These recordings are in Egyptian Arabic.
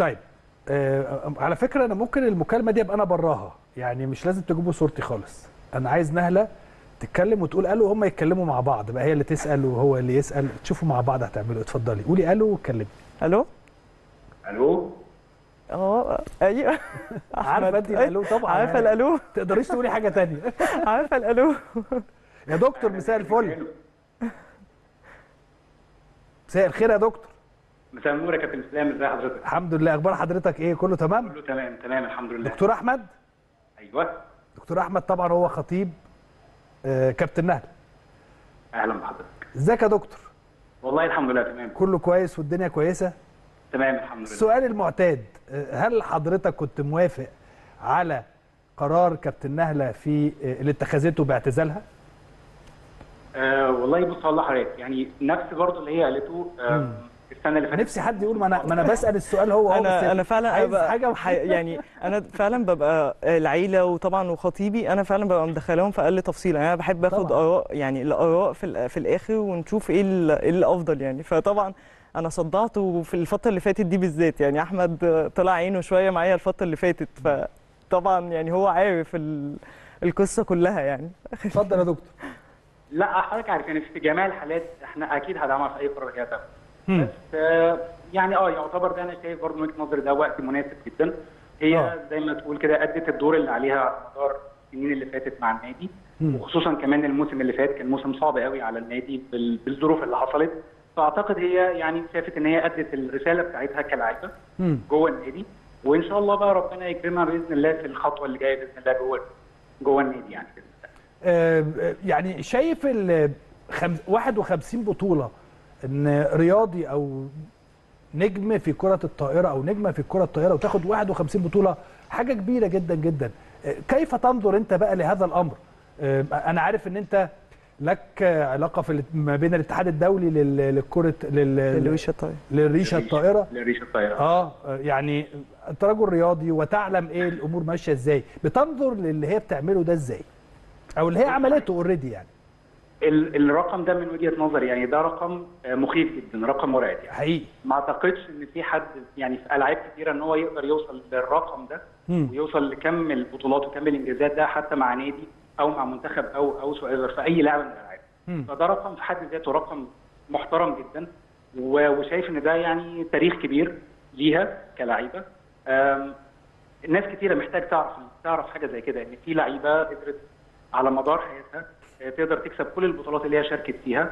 طيب آه على فكره انا ممكن المكالمه دي ابقى انا براها يعني مش لازم تجيبوا صورتي خالص انا عايز نهله تتكلم وتقول الو هم يتكلموا مع بعض بقى هي اللي تسال وهو اللي يسال تشوفوا مع بعض هتعملوا اتفضلي قولي الو واتكلمي الو الو اه ايوه عارفه أحمد. انت الالو طبعا عارفه يعني الالو تقدريش تقولي حاجه تانية عارفه الالو يا دكتور مساء الفل مساء الخير يا دكتور مساء النور يا كابتن اسلام ازي حضرتك؟ الحمد لله اخبار حضرتك ايه كله تمام كله تمام تمام الحمد لله دكتور احمد ايوه دكتور احمد طبعا هو خطيب آه، كابتن نهل اهلا بحضرتك ازيك يا دكتور والله الحمد لله تمام كله كويس والدنيا كويسه تمام الحمد لله السؤال المعتاد آه، هل حضرتك كنت موافق على قرار كابتن نهله في آه، اللي اتخذته باعتزالها آه والله بص هقول لحضرتك يعني نفس برضه اللي هي قالته آه السنه اللي فاتت نفسي حد يقول ما انا ما انا بسال السؤال هو هو بس انا انا فعلا عايز أبقى حاجه ح- يعني انا فعلا ببقى العيله وطبعا وخطيبي انا فعلا ببقى مدخلاهم في اقل تفصيل يعني انا بحب اخد طبعاً. اراء يعني الاراء في الآ- في الاخر ونشوف ايه ال- ايه الافضل يعني فطبعا انا صدعته في الفتره اللي فاتت دي بالذات يعني احمد طلع عينه شويه معايا الفتره اللي فاتت فطبعا يعني هو عارف ال- القصه كلها يعني اتفضل يا دكتور لا حضرتك عارف يعني في جميع الحالات احنا اكيد هدعمها في اي قرار هي تاخده مم. بس آه يعني اه يعتبر ده انا شايف برضه من وجهه نظري ده وقت مناسب جدا هي آه. زي ما تقول كده ادت الدور اللي عليها على مدار السنين اللي فاتت مع النادي مم. وخصوصا كمان الموسم اللي فات كان موسم صعب قوي على النادي بال- بالظروف اللي حصلت فاعتقد هي يعني شافت ان هي ادت الرساله بتاعتها كلاعيبه مم. جوه النادي وان شاء الله بقى ربنا يكرمها باذن الله في الخطوه اللي جايه باذن الله جوه جوه النادي يعني باذن الله آه، آه، يعني شايف ال خم- 51 بطوله ان رياضي او نجم في كره الطائره او نجمه في كره الطائره وتاخد 51 بطوله حاجه كبيره جدا جدا آه، كيف تنظر انت بقى لهذا الامر آه، انا عارف ان انت لك علاقه في ال- ما بين الاتحاد الدولي لل- للكره لل- الوش الطاير للريشه الطائره للريشه الطائره اه يعني انت رجل رياضي وتعلم ايه الامور ماشيه ازاي بتنظر للي هي بتعمله ده ازاي او اللي هي عملته اوريدي يعني ال- الرقم ده من وجهه نظري يعني ده رقم آه، مخيف جدا رقم مرعب يعني حقيقي ما اعتقدش ان في حد يعني في العاب كتيره ان هو يقدر يوصل للرقم ده مم. ويوصل لكم البطولات وكم الانجازات ده حتى مع نادي او مع منتخب او او سؤال في اي لعبه من الالعاب مم. فده رقم في حد ذاته رقم محترم جدا و- وشايف ان ده يعني تاريخ كبير ليها كلاعيبه آم، الناس كتيره محتاج تعرف تعرف حاجه زي كده ان في لعيبه قدرت على مدار حياتها آه، تقدر تكسب كل البطولات اللي هي شاركت فيها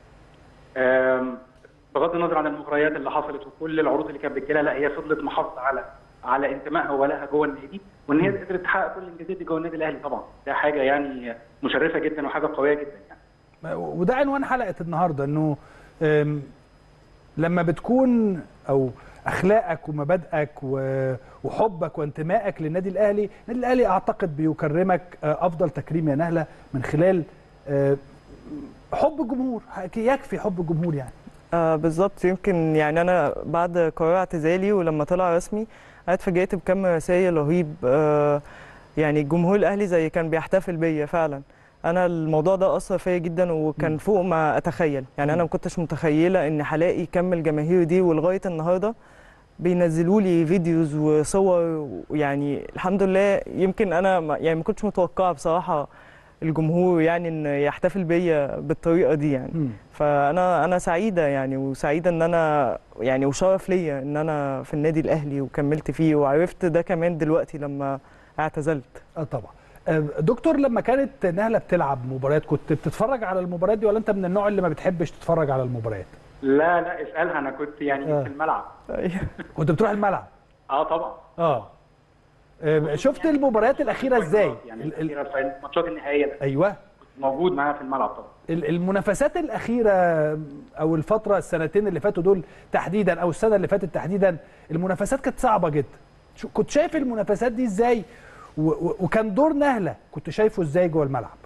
آم، بغض النظر عن المغريات اللي حصلت وكل العروض اللي كانت بتجيلها لا هي فضلت محافظه على على انتمائها وولائها جوه النادي وان هي قدرت تحقق كل الانجازات دي جوه النادي الاهلي طبعا ده حاجه يعني مشرفه جدا وحاجه قويه جدا يعني وده عنوان حلقه النهارده انه أم، لما بتكون او اخلاقك ومبادئك و- وحبك وانتمائك للنادي الاهلي النادي الاهلي اعتقد بيكرمك آه، افضل تكريم يا نهله من خلال آه، حب الجمهور يكفي حب الجمهور يعني آه بالظبط يمكن يعني انا بعد قرار اعتزالي ولما طلع رسمي انا اتفاجئت بكم رسائل رهيب آه يعني الجمهور الاهلي زي كان بيحتفل بيا فعلا انا الموضوع ده اثر فيا جدا وكان فوق ما اتخيل يعني انا ما كنتش متخيله ان هلاقي كم الجماهير دي ولغايه النهارده بينزلوا لي فيديوز وصور يعني الحمد لله يمكن انا ما يعني ما كنتش متوقعه بصراحه الجمهور يعني ان يحتفل بيا بالطريقه دي يعني مم. فانا انا سعيده يعني وسعيده ان انا يعني وشرف ليا ان انا في النادي الاهلي وكملت فيه وعرفت ده كمان دلوقتي لما اعتزلت اه طبعا آه، دكتور لما كانت نهله بتلعب مباريات كنت بتتفرج على المباريات دي ولا انت من النوع اللي ما بتحبش تتفرج على المباريات لا لا اسالها انا كنت يعني آه. في الملعب كنت بتروح الملعب اه طبعا اه آه، شفت المباريات الاخيره ازاي يعني ال- ال- الاخيره في الماتشات النهائيه ده ايوه كنت موجود معاها في الملعب طبعا ال- المنافسات الاخيره او الفتره السنتين اللي فاتوا دول تحديدا او السنه اللي فاتت تحديدا المنافسات كانت صعبه جدا شو- كنت شايف المنافسات دي ازاي و- و- وكان دور نهله كنت شايفه ازاي جوه الملعب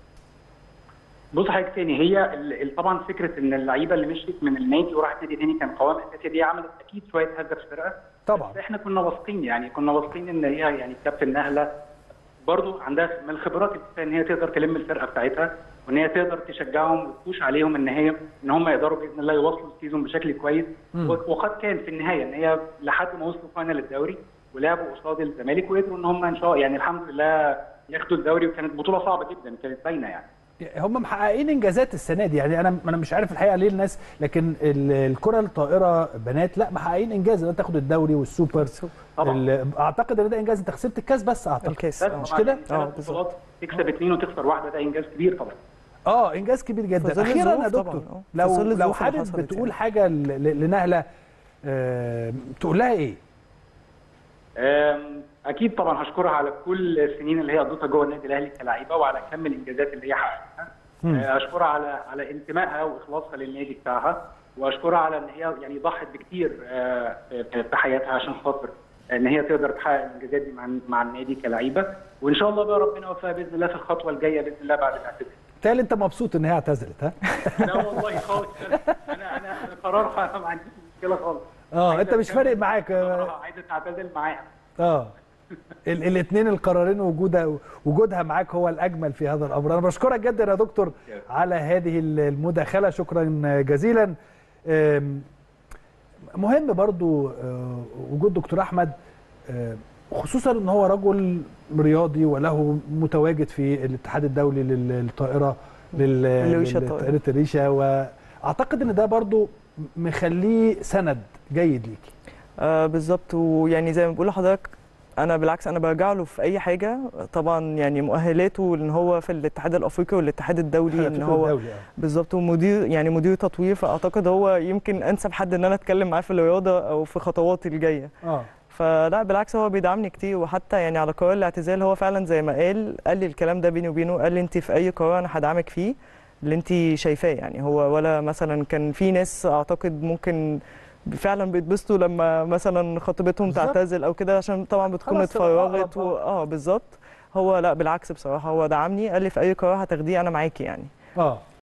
بص حاجه تاني هي ال- ال- طبعا فكره ان اللعيبه اللي مشيت من النادي وراحت نادي تاني كان قوام اساسي دي عملت اكيد شويه هزه في الفرقه طبعا بس احنا كنا واثقين يعني كنا واثقين ان هي يعني الكابتن نهله برضو عندها من الخبرات اللي ان هي تقدر تلم الفرقه بتاعتها وان هي تقدر تشجعهم وتبوش عليهم ان هي ان هم يقدروا باذن الله يواصلوا السيزون بشكل كويس مم. وقد كان في النهايه ان هي لحد ما وصلوا فاينل الدوري ولعبوا قصاد الزمالك وقدروا ان هم ان شاء يعني الحمد لله ياخدوا الدوري وكانت بطوله صعبه جدا كانت باينه يعني هم محققين انجازات السنه دي يعني انا انا مش عارف الحقيقه ليه الناس لكن ال- الكره الطائره بنات لا محققين انجاز ان تاخد الدوري والسوبر طبعا. ال- اعتقد ان ده انجاز انت خسرت الكاس بس اعتقد الكاس بس آه. مش طبعاً كده؟ يعني ثلاث آه، بالظبط. بطولات تكسب اثنين وتخسر واحده ده انجاز كبير طبعا اه انجاز كبير في جدا ظل اخيرا يا الظروف دكتور طبعاً، آه. في لو ظل لو الظروف اللي حابب حصلت بتقول يعني. حاجه ل- ل- لنهله آه تقول لها ايه أم، اكيد طبعا هشكرها على كل السنين اللي هي قضتها جوه النادي الاهلي كلاعيبه وعلى كم الانجازات اللي هي حققتها مم. أه، اشكرها على على انتمائها واخلاصها للنادي بتاعها واشكرها على ان هي يعني ضحت بكتير أه، في في حياتها عشان خاطر ان هي تقدر تحقق الانجازات دي مع مع النادي كلاعيبه وان شاء الله بقى ربنا يوفقها باذن الله في الخطوه الجايه باذن الله بعد الاعتزال تالي انت مبسوط ان هي اعتزلت ها لا والله خالص انا انا انا قرارها ما عنديش مشكله خالص اه عايزة انت مش فارق تكمل معاك اه قرارها، عايزه تعتزل معاها اه الاثنين القرارين وجودها وجودها معاك هو الاجمل في هذا الامر انا بشكرك جدا يا دكتور على هذه المداخله شكرا جزيلا آم، مهم برضو آه، وجود دكتور احمد آه، خصوصا ان هو رجل رياضي وله متواجد في الاتحاد الدولي لل- للطائره لل- الريشة الطائرة. لطائره الريشه واعتقد ان ده برضو مخليه سند جيد ليكي آه بالظبط ويعني زي ما بقول لحضرتك انا بالعكس انا برجع له في اي حاجه طبعا يعني مؤهلاته ان هو في الاتحاد الافريقي والاتحاد الدولي ان هو الدولي، آه. بالظبط ومدير يعني مدير تطوير فاعتقد هو يمكن انسب حد ان انا اتكلم معاه في الرياضه او في خطواتي الجايه اه فلا بالعكس هو بيدعمني كتير وحتى يعني على قرار الاعتزال هو فعلا زي ما قال قال لي الكلام ده بيني وبينه قال لي انت في اي قرار انا هدعمك فيه اللي انت شايفاه يعني هو ولا مثلا كان في ناس اعتقد ممكن فعلا بيتبسطوا لما مثلا خطيبتهم بالظبط. تعتزل او كده عشان طبعا بتكون خلاص تبقى اتفرغت أقرب، و... اه بالظبط هو لا بالعكس بصراحه هو دعمني قال لي في اي قرار هتاخديه انا معاكي يعني اه